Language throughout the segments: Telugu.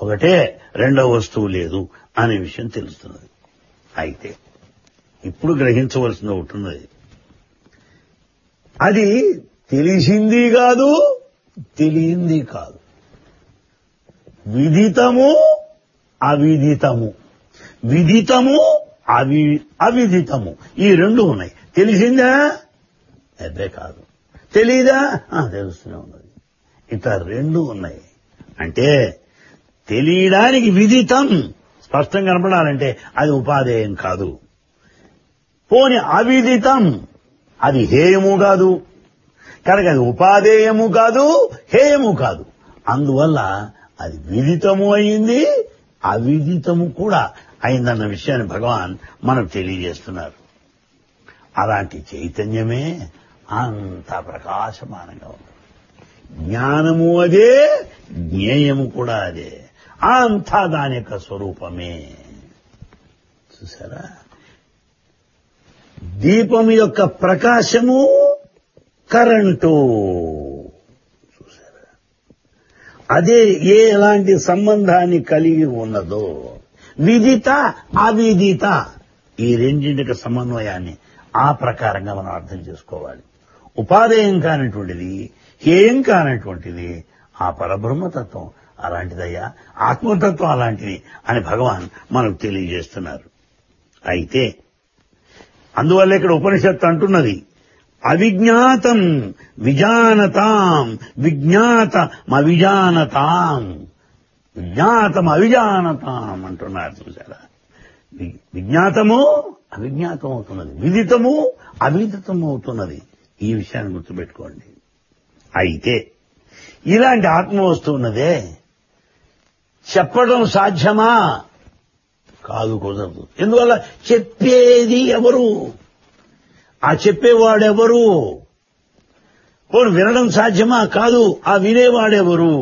ఒకటే రెండవ వస్తువు లేదు అనే విషయం తెలుస్తున్నది అయితే ఇప్పుడు గ్రహించవలసింది ఒకటి ఉన్నది అది తెలిసింది కాదు తెలియంది కాదు విదితము అవిదితము విదితము అవి అవిదితము ఈ రెండు ఉన్నాయి తెలిసిందా అదే కాదు తెలీదా ఆ, తెలుస్తూనే ఉన్నది ఇట్లా రెండు ఉన్నాయి అంటే తెలియడానికి విదితం స్పష్టంగా కనపడాలంటే అది ఉపాధేయం కాదు పోని అవిదితం అది హేయము కాదు కనుక అది ఉపాధేయము కాదు హేయము కాదు అందువల్ల అది విదితము అయింది అవిదితము కూడా అయిందన్న విషయాన్ని భగవాన్ మనకు తెలియజేస్తున్నారు అలాంటి చైతన్యమే అంత ప్రకాశమానంగా ఉంది జ్ఞానము అదే జ్ఞేయము కూడా అదే అంతా దాని యొక్క స్వరూపమే చూసారా దీపం యొక్క ప్రకాశము కరెంటు చూసారా అదే ఏ ఎలాంటి సంబంధాన్ని కలిగి ఉన్నదో విదిత అవిదిత ఈ రెండింటికి సమన్వయాన్ని ఆ ప్రకారంగా మనం అర్థం చేసుకోవాలి ఉపాధేయం కానటువంటిది హేయం కానటువంటిది ఆ పరబ్రహ్మతత్వం అలాంటిదయ్యా ఆత్మతత్వం అలాంటిది అని భగవాన్ మనకు తెలియజేస్తున్నారు అయితే అందువల్ల ఇక్కడ ఉపనిషత్తు అంటున్నది అవిజ్ఞాతం విజానతాం విజ్ఞాతమవిజానతాం విజ్ఞాతం అవిజానతాం అంటున్నారు చూసారా వి- విజ్ఞాతము అవిజ్ఞాతం అవుతున్నది విదితము అవిదితం అవుతున్నది ఈ విషయాన్ని గుర్తుపెట్టుకోండి అయితే ఇలాంటి ఆత్మ వస్తున్నదే చెప్పడం సాధ్యమా కాదు కుదరదు ఎందువల్ల చెప్పేది ఎవరు ఆ చెప్పేవాడెవరు పోను వినడం సాధ్యమా కాదు ఆ వినేవాడెవరు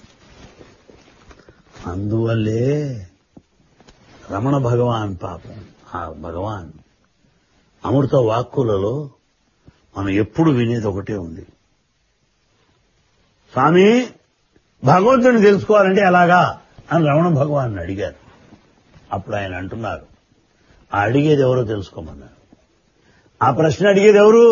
అందువల్లే రమణ భగవాన్ పాపం ఆ భగవాన్ అమృత వాక్కులలో మనం ఎప్పుడు వినేది ఒకటే ఉంది స్వామి భగవంతుని తెలుసుకోవాలంటే ఎలాగా అని రమణ భగవాన్ అడిగారు అప్పుడు ఆయన అంటున్నారు ఆ అడిగేది ఎవరో తెలుసుకోమన్నారు ఆ ప్రశ్న అడిగేది ఎవరు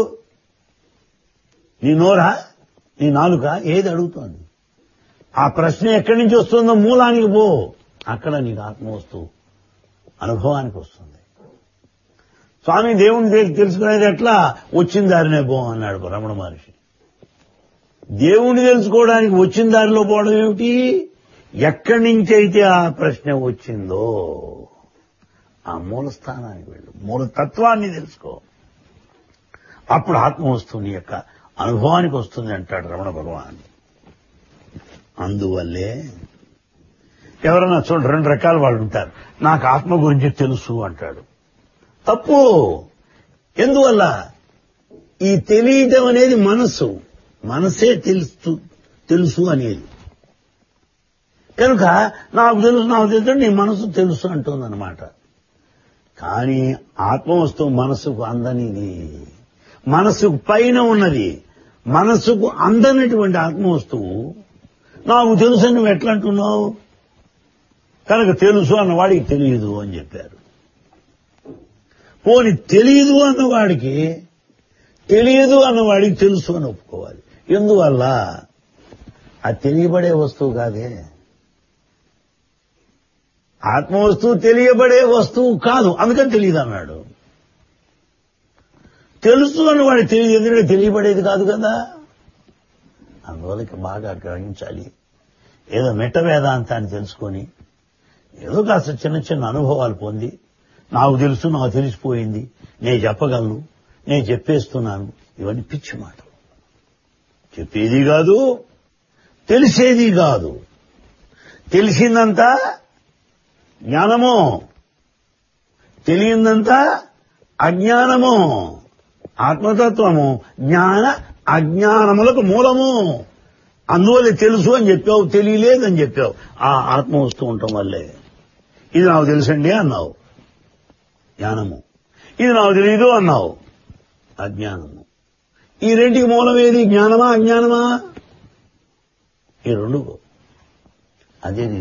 నీ నోరా నీ నాలుక ఏది అడుగుతోంది ఆ ప్రశ్న ఎక్కడి నుంచి వస్తుందో మూలానికి పో అక్కడ నీకు ఆత్మ వస్తువు అనుభవానికి వస్తుంది స్వామి దేవుని తె- తెలుసుకునేది ఎట్లా వచ్చిన దారినే పో అన్నాడు రమణ మహర్షి దేవుణ్ణి తెలుసుకోవడానికి వచ్చిన దారిలో పోవడం ఏమిటి ఎక్కడి నుంచి అయితే ఆ ప్రశ్న వచ్చిందో ఆ మూల స్థానానికి వెళ్ళు మూల తత్వాన్ని తెలుసుకో అప్పుడు ఆత్మ వస్తుంది నీ యొక్క అనుభవానికి వస్తుంది అంటాడు రమణ భగవాన్ అందువల్లే ఎవరన్నా చూడండి రెండు రకాల వాళ్ళు ఉంటారు నాకు ఆత్మ గురించి తెలుసు అంటాడు తప్పు ఎందువల్ల ఈ తెలియటం అనేది మనస్సు మనసే తెలుసు తెలుసు అనేది కనుక నాకు తెలుసు నాకు తెలుసు నీ మనసు తెలుసు అంటుందన్నమాట కానీ ఆత్మ వస్తువు మనసుకు అందనిది మనసుకు పైన ఉన్నది మనసుకు అందనటువంటి ఆత్మ వస్తువు నాకు తెలుసు అని నువ్వు ఎట్లా అంటున్నావు కనుక తెలుసు అన్నవాడికి తెలియదు అని చెప్పారు పోని తెలియదు అన్నవాడికి తెలియదు అన్నవాడికి తెలుసు అని ఒప్పుకోవాలి ఎందువల్ల అది తెలియబడే వస్తువు కాదే ఆత్మ వస్తువు తెలియబడే వస్తువు కాదు అందుకని తెలియదు అన్నాడు తెలుసు అని వాడికి తెలియదు ఎందుకంటే తెలియబడేది కాదు కదా అందువల్ల ఇక బాగా గ్రహించాలి ఏదో మెట్ట వేదాంతాన్ని తెలుసుకొని ఏదో కాస్త చిన్న చిన్న అనుభవాలు పొంది నాకు తెలుసు నాకు తెలిసిపోయింది నేను చెప్పగలను నేను చెప్పేస్తున్నాను ఇవన్నీ పిచ్చి మాటలు చెప్పేది కాదు తెలిసేది కాదు తెలిసిందంతా జ్ఞానము తెలియందంతా అజ్ఞానము ఆత్మతత్వము జ్ఞాన అజ్ఞానములకు మూలము అందువల్ల తెలుసు అని చెప్పావు తెలియలేదని చెప్పావు ఆ ఆత్మ వస్తూ ఉండటం వల్లే ఇది నాకు తెలుసండి అన్నావు జ్ఞానము ఇది నాకు తెలియదు అన్నావు అజ్ఞానము ఈ రెంటికి మూలం ఏది జ్ఞానమా అజ్ఞానమా ఈ రెండు అదే